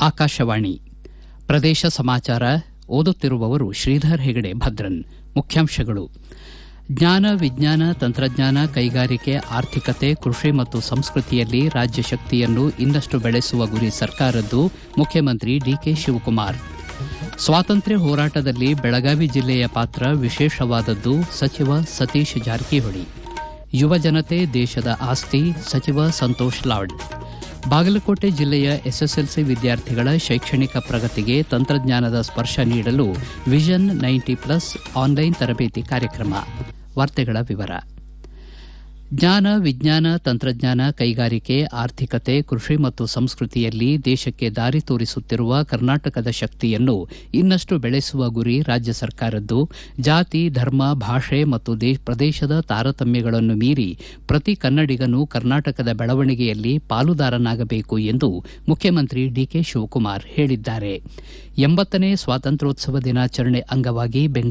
ಆಕಾಶವಾಣಿ ಪ್ರದೇಶ ಸಮಾಚಾರ ಓದುತ್ತಿರುವವರು ಶ್ರೀಧರ್ ಹೆಗಡೆ ಭದ್ರನ್ ಮುಖ್ಯಾಂಶಗಳು ಜ್ಞಾನ ವಿಜ್ಞಾನ ತಂತ್ರಜ್ಞಾನ ಕೈಗಾರಿಕೆ ಆರ್ಥಿಕತೆ ಕೃಷಿ ಮತ್ತು ಸಂಸ್ಕೃತಿಯಲ್ಲಿ ರಾಜ್ಯ ಶಕ್ತಿಯನ್ನು ಇನ್ನಷ್ಟು ಬೆಳೆಸುವ ಗುರಿ ಸರ್ಕಾರದ್ದು ಮುಖ್ಯಮಂತ್ರಿ ಡಿಕೆ ಶಿವಕುಮಾರ್ ಸ್ವಾತಂತ್ರ್ಯ ಹೋರಾಟದಲ್ಲಿ ಬೆಳಗಾವಿ ಜಿಲ್ಲೆಯ ಪಾತ್ರ ವಿಶೇಷವಾದದ್ದು ಸಚಿವ ಸತೀಶ್ ಜಾರಕಿಹೊಳಿ ಯುವ ಜನತೆ ದೇಶದ ಆಸ್ತಿ ಸಚಿವ ಸಂತೋಷ್ ಲಾಡ್ ಬಾಗಲಕೋಟೆ ಜಿಲ್ಲೆಯ ಎಸ್ಎಸ್ಎಲ್ಸಿ ವಿದ್ಯಾರ್ಥಿಗಳ ಶೈಕ್ಷಣಿಕ ಪ್ರಗತಿಗೆ ತಂತ್ರಜ್ಞಾನದ ಸ್ಪರ್ಶ ನೀಡಲು ವಿಷನ್ ನೈಂಟಿ ಪ್ಲಸ್ ಆನ್ಲೈನ್ ತರಬೇತಿ ಕಾರ್ಯಕ್ರಮ ವಾರ್ತೆಗಳ ವಿವರ ಜ್ಞಾನ ವಿಜ್ಞಾನ ತಂತ್ರಜ್ಞಾನ ಕೈಗಾರಿಕೆ ಆರ್ಥಿಕತೆ ಕೃಷಿ ಮತ್ತು ಸಂಸ್ಕೃತಿಯಲ್ಲಿ ದೇಶಕ್ಕೆ ದಾರಿ ತೋರಿಸುತ್ತಿರುವ ಕರ್ನಾಟಕದ ಶಕ್ತಿಯನ್ನು ಇನ್ನಷ್ಟು ಬೆಳೆಸುವ ಗುರಿ ರಾಜ್ಯ ಸರ್ಕಾರದ್ದು ಜಾತಿ ಧರ್ಮ ಭಾಷೆ ಮತ್ತು ಪ್ರದೇಶದ ತಾರತಮ್ಯಗಳನ್ನು ಮೀರಿ ಪ್ರತಿ ಕನ್ನಡಿಗನೂ ಕರ್ನಾಟಕದ ಬೆಳವಣಿಗೆಯಲ್ಲಿ ಪಾಲುದಾರನಾಗಬೇಕು ಎಂದು ಮುಖ್ಯಮಂತ್ರಿ ಡಿಕೆ ಶಿವಕುಮಾರ್ ಹೇಳಿದ್ದಾರೆ ಎಂಬತ್ತನೇ ಸ್ವಾತಂತ್ರ್ಯೋತ್ಸವ ದಿನಾಚರಣೆ ಅಂಗವಾಗಿ ಬೆಂಗಳೂರು